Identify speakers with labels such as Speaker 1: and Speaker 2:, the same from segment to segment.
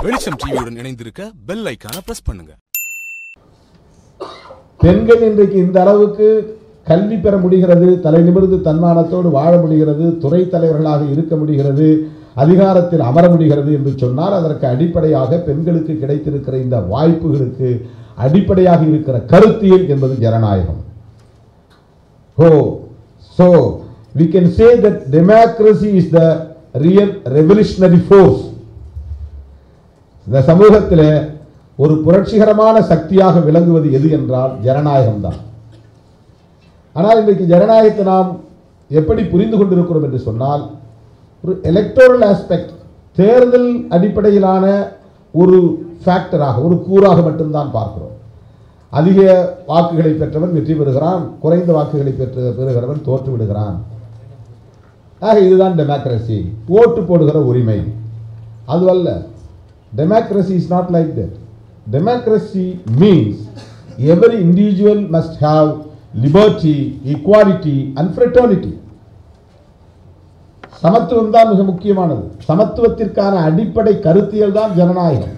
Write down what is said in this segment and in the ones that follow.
Speaker 1: வெளிச்சம் டிவியுடன் இணைந்திருக்க பெல் ஐக்கான பிரஸ் பண்ணுங்க
Speaker 2: பெண்கள் இன்றைக்கு இந்த அளவுக்கு கல்வி பெற முடிகிறது தலை நிமிர்ந்து தன்மானத்தோடு வாழ முடிகிறது துறை தலைவர்களாக இருக்க முடிகிறது அதிகாரத்தில் அமர முடிகிறது என்று சொன்னால் அதற்கு அடிப்படையாக பெண்களுக்கு கிடைத்திருக்கிற இந்த வாய்ப்புகளுக்கு அடிப்படையாக இருக்கிற கருத்தியல் என்பது ஜனநாயகம் oh so we can say that democracy is the real revolutionary force இந்த சமூகத்தில் ஒரு புரட்சிகரமான சக்தியாக விளங்குவது எது என்றால் ஜனநாயகம் தான் ஆனால் இன்றைக்கு ஜனநாயகத்தை நாம் எப்படி புரிந்து கொண்டிருக்கிறோம் என்று சொன்னால் ஒரு எலக்டோரல் ஆஸ்பெக்ட் தேர்தல் அடிப்படையிலான ஒரு ஃபேக்டராக ஒரு கூறாக மட்டும்தான் பார்க்கிறோம் அதிக வாக்குகளை பெற்றவன் வெற்றி பெறுகிறான் குறைந்த வாக்குகளை பெற்று பெறுகிறவன் தோற்று விடுகிறான் ஆக இதுதான் டெமோக்ரஸி ஓட்டு போடுகிற உரிமை அதுவல்ல democracy is not like that democracy means every individual must have liberty equality and fraternity சமத்துவம் தான் மிக முக்கியமானது சமத்துவத்திற்கான அடிப்படை கருத்தியல் தான் ஜனநாயகம்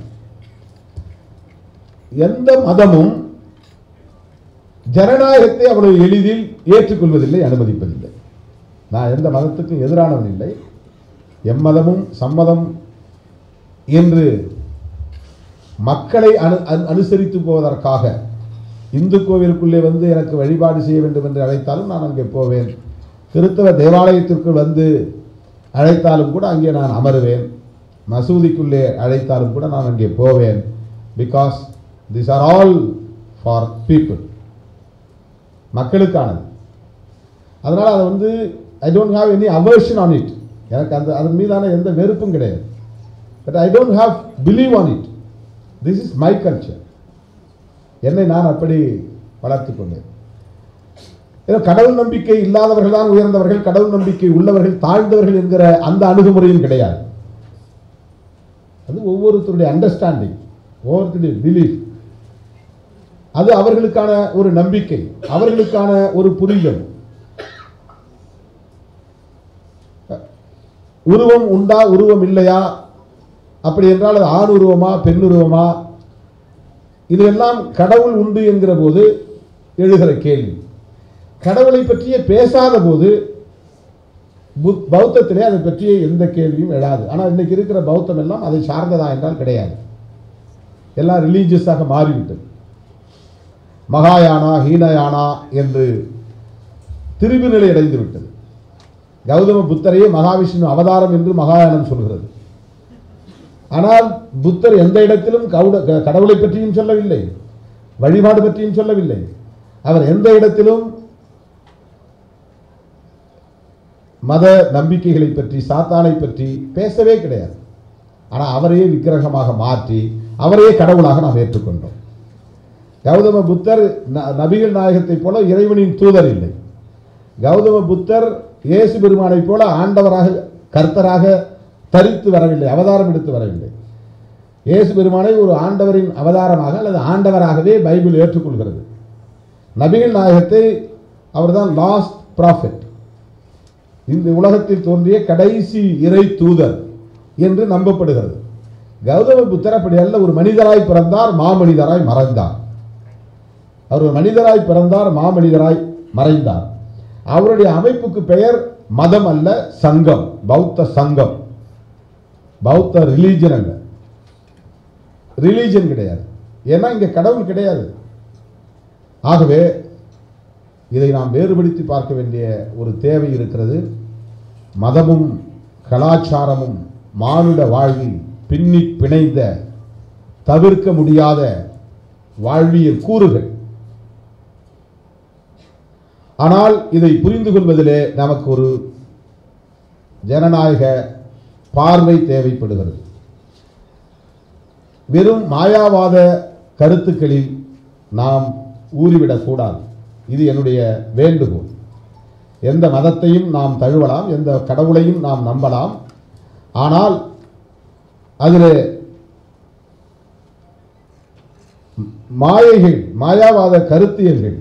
Speaker 2: எந்த மதமும் ஜனநாயகத்தை அவ்வளவு எளிதில் ஏற்றுக்கொள்வதில்லை அனுமதிப்பதில்லை நான் எந்த மதத்துக்கும் எதிரானவன் இல்லை எம்மதமும் சம்மதம் என்று மக்களை அனு அனு- அனுசரித்து போவதற்காக இந்து கோவிலுக்குள்ளே வந்து எனக்கு வழிபாடு செய்ய வேண்டும் என்று அழைத்தாலும் நான் அங்கே போவேன் கிறித்தவ தேவாலயத்திற்குள் வந்து அழைத்தாலும் கூட அங்கே நான் அமருவேன் மசூதிக்குள்ளே அழைத்தாலும் கூட நான் அங்கே போவேன் because this are all for people மக்களுக்கானது அதனால் அதை வந்து I don't have any aversion on it எனக்கு அந்த அதன் மீதான எந்த வெறுப்பும் கிடையாது but I don't have believe on it this is my culture என்னை நான் அப்படி வளர்த்துக் கொண்டேன் ஏதோ கடவுள் நம்பிக்கை இல்லாதவர்கள் தான் உயர்ந்தவர்கள் கடவுள் நம்பிக்கை உள்ளவர்கள் தாழ்ந்தவர்கள் என்கிற அந்த அணுகுமுறையும் கிடையாது அது ஒவ்வொருத்தருடைய அண்டர்ஸ்டாண்டிங் ஒவ்வொருத்தருடைய பிலீஃப் அது அவர்களுக்கான ஒரு நம்பிக்கை அவர்களுக்கான ஒரு புரிதல் உருவம் உண்டா உருவம் இல்லையா அப்படி என்றால் அது ஆண் உருவமா பெண் உருவமா இதெல்லாம் கடவுள் உண்டு என்கிற போது எழுகிற கேள்வி கடவுளை பற்றியே பேசாத போது புத்- பௌத்தத்திலே அதை பற்றிய எந்த கேள்வியும் எழாது ஆனால் இன்னைக்கு இருக்கிற பௌத்தம் எல்லாம் அதை சார்ந்ததா என்றால் கிடையாது எல்லாம் ரிலீஜியஸாக மாறிவிட்டது மகாயானா ஹீனயானா என்று திரிவு நிலை அடைந்து விட்டது கௌதம புத்தரையே மகாவிஷ்ணு அவதாரம் என்று மகாயானம் சொல்கிறது ஆனால் புத்தர் எந்த இடத்திலும் கவுட- க- கடவுளை பற்றியும் சொல்லவில்லை வழிபாடு பற்றியும் சொல்லவில்லை அவர் எந்த இடத்திலும் மத நம்பிக்கைகளை பற்றி சாத்தானை பற்றி பேசவே கிடையாது ஆனால் அவரையே விக்கிரகமாக மாற்றி அவரையே கடவுளாக நாம் ஏற்றுக்கொண்டோம் கௌதம புத்தர் ந- நபிகள் நாயகத்தைப் போல இறைவனின் தூதர் இல்லை கௌதம புத்தர் இயேசு பெருமானைப் போல ஆண்டவராக கர்த்தராக தரித்து வரவில்லை அவதாரம் எடுத்து வரவில்லை இயேசு பெருமானை ஒரு ஆண்டவரின் அவதாரமாக அல்லது ஆண்டவராகவே பைபிள் ஏற்றுக்கொள்கிறது நபிகள் நாயகத்தை அவர்தான் லாஸ்ட் ப்ராஃபெட் இந்த உலகத்தில் தோன்றிய கடைசி இறை தூதர் என்று நம்பப்படுகிறது கௌதம புத்தர் அப்படி அல்ல ஒரு மனிதராய் பிறந்தார் மாமனிதராய் மறைந்தார் அவர் ஒரு மனிதராய் பிறந்தார் மாமனிதராய் மறைந்தார் அவருடைய அமைப்புக்கு பெயர் மதம் அல்ல சங்கம் பௌத்த சங்கம் பௌத்த ரிலீஜன் அல்ல ரிலீஜன் கிடையாது ஏன்னா இங்க கடவுள் கிடையாது ஆகவே இதை நாம் வேறுபடுத்தி பார்க்க வேண்டிய ஒரு தேவை இருக்கிறது மதமும் கலாச்சாரமும் மானுட வாழ்வில் பின்னி பிணைந்த தவிர்க்க முடியாத வாழ்வியல் கூறுகள் ஆனால் இதை புரிந்து கொள்வதிலே நமக்கு ஒரு ஜனநாயக பார்வை தேவைப்படுகிறது வெறும் மாயாவாத கருத்துக்களில் நாம் ஊறிவிடக்கூடாது இது என்னுடைய வேண்டுகோள் எந்த மதத்தையும் நாம் தழுவலாம் எந்த கடவுளையும் நாம் நம்பலாம் ஆனால் அதில் மாயைகள் மாயாவாத கருத்தியல்கள்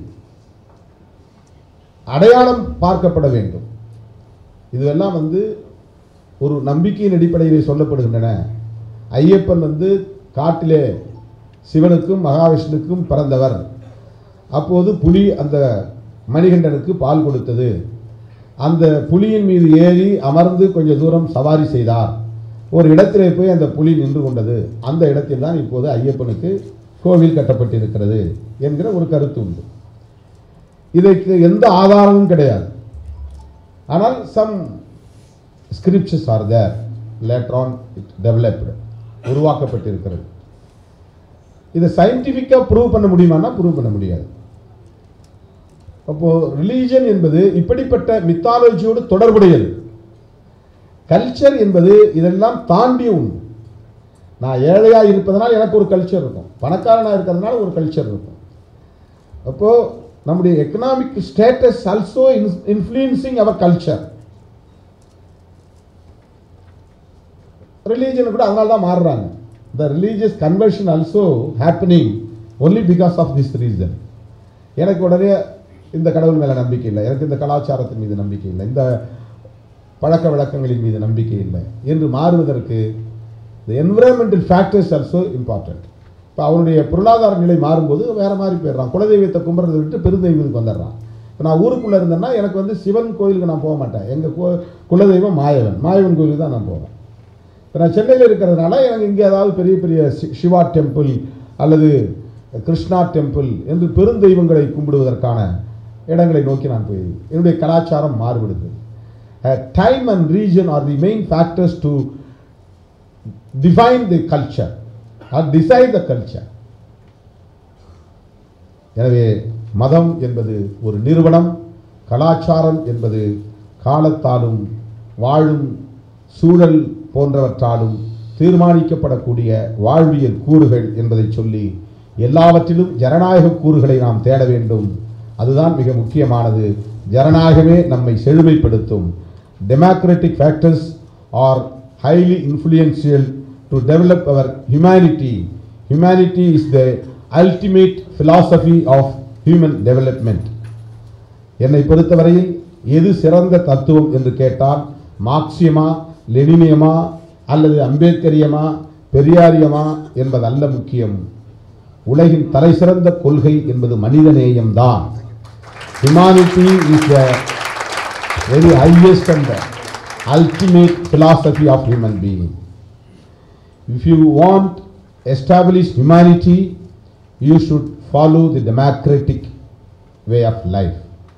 Speaker 2: அடையாளம் பார்க்கப்பட வேண்டும் இதுவெல்லாம் வந்து ஒரு நம்பிக்கையின் அடிப்படையில் சொல்லப்படுகின்றன ஐயப்பன் வந்து காட்டிலே சிவனுக்கும் மகாவிஷ்ணுக்கும் பிறந்தவர் அப்போது புலி அந்த மணிகண்டனுக்கு பால் கொடுத்தது அந்த புலியின் மீது ஏறி அமர்ந்து கொஞ்ச தூரம் சவாரி செய்தார் ஒரு இடத்திலே போய் அந்த புலி நின்று கொண்டது அந்த இடத்தில் தான் இப்போது ஐயப்பனுக்கு கோவில் கட்டப்பட்டிருக்கிறது என்கிற ஒரு கருத்து உண்டு இதற்கு எந்த ஆதாரமும் கிடையாது ஆனால் some scriptures are there later on it developed உருவாக்கப்பட்டிருக்கிறது இதை சயின்டிஃபிக்காக ப்ரூவ் பண்ண முடியுமானா ப்ரூவ் பண்ண முடியாது அப்போ ரிலீஜன் என்பது இப்படிப்பட்ட மித்தாலஜியோடு தொடர்புடையது கல்ச்சர் என்பது இதெல்லாம் தாண்டிய ஒன்று நான் ஏழையாக இருப்பதனால் எனக்கு ஒரு கல்ச்சர் இருக்கும் பணக்காரனாக இருக்கிறதுனால ஒரு கல்ச்சர் இருக்கும் அப்போ நம்முடைய economic status also influencing our culture religion கூட அதனால தான் மாறுறாங்க the religious conversion also happening only because of this reason எனக்கு உடனே இந்த கடவுள் மேலே நம்பிக்கை இல்லை எனக்கு இந்த கலாச்சாரத்தின் மீது நம்பிக்கை இல்லை இந்த பழக்க வழக்கங்களின் மீது நம்பிக்கை இல்லை என்று மாறுவதற்கு the environmental factors also important இப்போ அவனுடைய பொருளாதார நிலை மாறும்போது வேற மாதிரி போயிடுறான் குலதெய்வத்தை கும்பிட்றதை விட்டு பெருந்தெய்வத்துக்கு வந்துடுறான் இப்போ நான் ஊருக்குள்ளே இருந்தேன்னா எனக்கு வந்து சிவன் கோயிலுக்கு நான் போக மாட்டேன் எங்கள் கோ குலதெய்வம் மாயவன் மாயவன் கோயிலுக்கு தான் நான் போவேன் இப்போ நான் சென்னையில் இருக்கிறதுனால எனக்கு இங்கே ஏதாவது பெரிய பெரிய சி- சிவா டெம்பிள் அல்லது கிருஷ்ணா டெம்பிள் என்று பெருந்தெய்வங்களை கும்பிடுவதற்கான இடங்களை நோக்கி நான் போய் என்னுடைய கலாச்சாரம் மாறுபடுது time and region are the main factors to define the culture or decide the culture எனவே மதம் என்பது ஒரு நிறுவனம் கலாச்சாரம் என்பது காலத்தாலும் வாழும் சூழல் போன்றவற்றாலும் தீர்மானிக்கப்படக்கூடிய வாழ்வியல் கூறுகள் என்பதை சொல்லி எல்லாவற்றிலும் ஜனநாயக கூறுகளை நாம் தேட வேண்டும் அதுதான் மிக முக்கியமானது ஜனநாயகமே நம்மை செழுமைப்படுத்தும் democratic factors are highly influential to develop our humanity humanity is the ultimate philosophy of human development என்னை பொறுத்தவரையில் எது சிறந்த தத்துவம் என்று கேட்டால் மார்க்சியமா லெனினியமா அல்லது அம்பேத்கரியமா பெரியாரியமா என்பதல்ல முக்கியம் உலகின் தலைசிறந்த கொள்கை என்பது மனிதநேயம்தான் humanity is the very highest and ultimate philosophy of human being If you want establish humanity, you should follow the democratic way of life.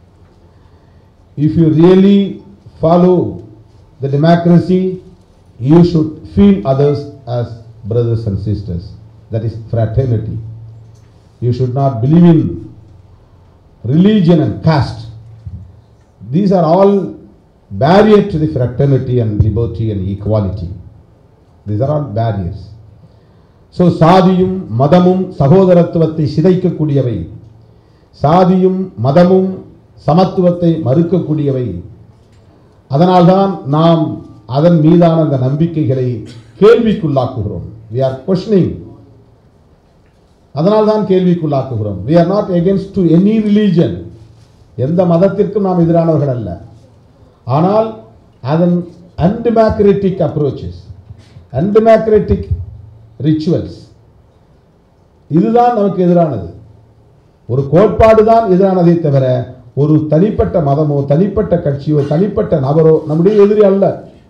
Speaker 2: If you really follow the democracy, you should feel others as brothers and sisters. That is fraternity. You should not believe in religion and caste. These are all barrier to the fraternity and liberty and equality. These are all barriers. So சாதியும் மதமும் சகோதரத்துவத்தை சிதைக்கக்கூடியவை சாதியும் மதமும் சமத்துவத்தை மறுக்கக்கூடியவை அதனால்தான் நாம் அதன் மீதான அந்த நம்பிக்கைகளை கேள்விக்குள்ளாக்குகிறோம் we are questioning அதனால்தான் கேள்விக்குள்ளாக்குகிறோம் we are not against to any religion எந்த மதத்திற்கும் நாம் எதிரானவர்கள் அல்ல ஆனால் அதன் undemocratic approaches undemocratic ரிச்சுவல்ஸ் இதுதான் நமக்கு எதிரானது ஒரு கோட்பாடு தான் எதிரானதை தவிர ஒரு தனிப்பட்ட மதமோ தனிப்பட்ட கட்சியோ தனிப்பட்ட நபரோ நம்முடைய எதிரி அல்ல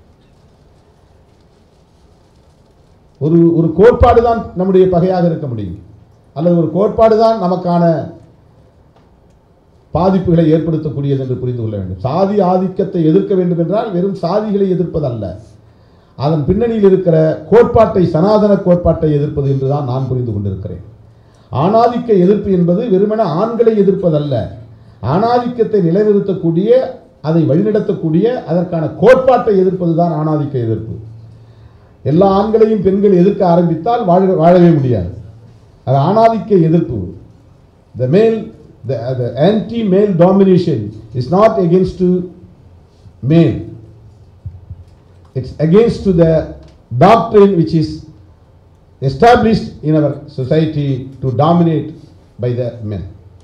Speaker 2: ஒரு ஒரு கோட்பாடு தான் நம்முடைய பகையாக இருக்க முடியும் அல்லது ஒரு கோட்பாடு தான் நமக்கான பாதிப்புகளை ஏற்படுத்தக்கூடியது என்று புரிந்து கொள்ள வேண்டும் சாதி ஆதிக்கத்தை எதிர்க்க வேண்டும் என்றால் வெறும் சாதிகளை எதிர்ப்பதல்ல அதன் பின்னணியில் இருக்கிற கோட்பாட்டை சனாதன கோட்பாட்டை எதிர்ப்பது என்றுதான் நான் புரிந்து கொண்டிருக்கிறேன் ஆணாதிக்க எதிர்ப்பு என்பது வெறுமன ஆண்களை எதிர்ப்பதல்ல ஆணாதிக்கத்தை நிலைநிறுத்தக்கூடிய அதை வழிநடத்தக்கூடிய அதற்கான கோட்பாட்டை எதிர்ப்பது தான் ஆணாதிக்க எதிர்ப்பு எல்லா ஆண்களையும் பெண்கள் எதிர்க்க ஆரம்பித்தால் வாழ வாழவே முடியாது அது ஆணாதிக்க எதிர்ப்பு the male the anti male domination is not against to male it's against to the doctrine which is established in our society to dominate by the men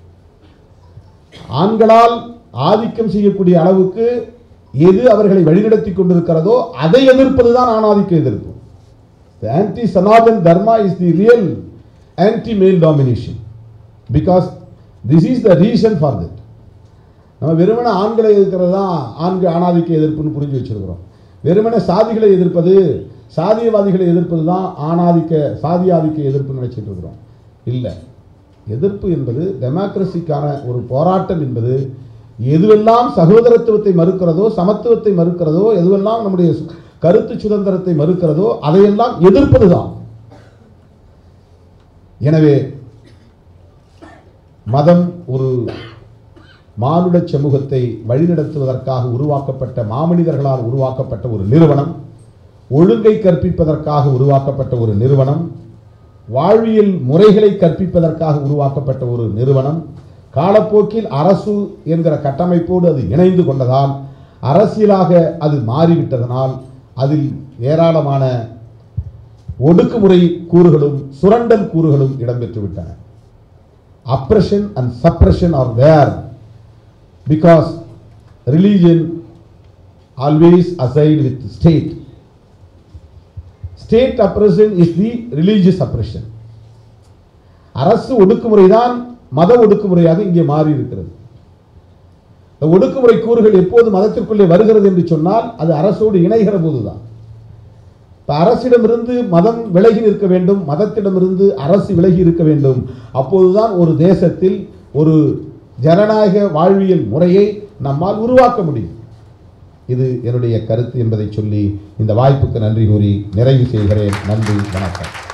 Speaker 2: ஆண்களால் ஆதிக்கம் செய்யக்கூடிய அளவுக்கு எது அவர்களை வழிநடத்தி கொண்டிருக்கிறதோ அதை எதிர்ப்பதுதான் ஆணாதிக்க எதிர்ப்பு The anti-Sanatan dharma is the real anti-male domination because this is the reason for that. நம்ம வெறுமனே ஆண்களை எதிர்க்கிறது தான் ஆண்கள் ஆணாதிக்க எதிர்ப்புன்னு புரிஞ்சு வச்சிருக்கிறோம் வெறுமனே சாதிகளை எதிர்ப்பது சாதியவாதிகளை எதிர்ப்பது தான் ஆணாதிக்க சாதியாதிக்க எதிர்ப்புன்னு நினைச்சிட்டு இருக்கிறோம் இல்லை எதிர்ப்பு என்பது டெமோக்ரஸிக்கான ஒரு போராட்டம் என்பது எதுவெல்லாம் சகோதரத்துவத்தை மறுக்கிறதோ சமத்துவத்தை மறுக்கிறதோ எதுவெல்லாம் நம்முடைய சு- கருத்து சுதந்திரத்தை மறுக்கிறதோ அதையெல்லாம் எதிர்ப்பது தான் எனவே மதம் ஒரு மானுட சமூகத்தை வழிநடத்துவதற்காக உருவாக்கப்பட்ட மாமனிதர்களால் உருவாக்கப்பட்ட ஒரு நிறுவனம் ஒழுங்கை கற்பிப்பதற்காக உருவாக்கப்பட்ட ஒரு நிறுவனம் வாழ்வியல் முறைகளை கற்பிப்பதற்காக உருவாக்கப்பட்ட ஒரு நிறுவனம் காலப்போக்கில் அரசு என்கிற கட்டமைப்போடு அது இணைந்து கொண்டதால் அரசியலாக அது மாறிவிட்டதனால் அதில் ஏராளமான ஒடுக்குமுறை கூறுகளும் சுரண்டல் கூறுகளும் இடம்பெற்று விட்டன oppression and suppression are there because religion always aside with state state oppression is the religious oppression அரசு ஒடுக்குமுறைதான் மத ஒடுக்குமுறையாக இங்கே மாறி இருக்கிறது இந்த ஒடுக்குமுறை கூறுகள் எப்போது மதத்திற்குள்ளே வருகிறது என்று சொன்னால் அது அரசோடு இணைகிற போதுதான் இப்ப அரசிடமிருந்து மதம் விலகி நிற்க வேண்டும் மதத்திடமிருந்து அரசு விலகி இருக்க வேண்டும் அப்போதுதான் ஒரு தேசத்தில் ஒரு ஜனநாயக வாழ்வியல் முறையை நம்மால் உருவாக்க முடியும் இது என்னுடைய கருத்து என்பதை சொல்லி இந்த வாய்ப்புக்கு நன்றி கூறி நிறைவு செய்கிறேன் நன்றி வணக்கம்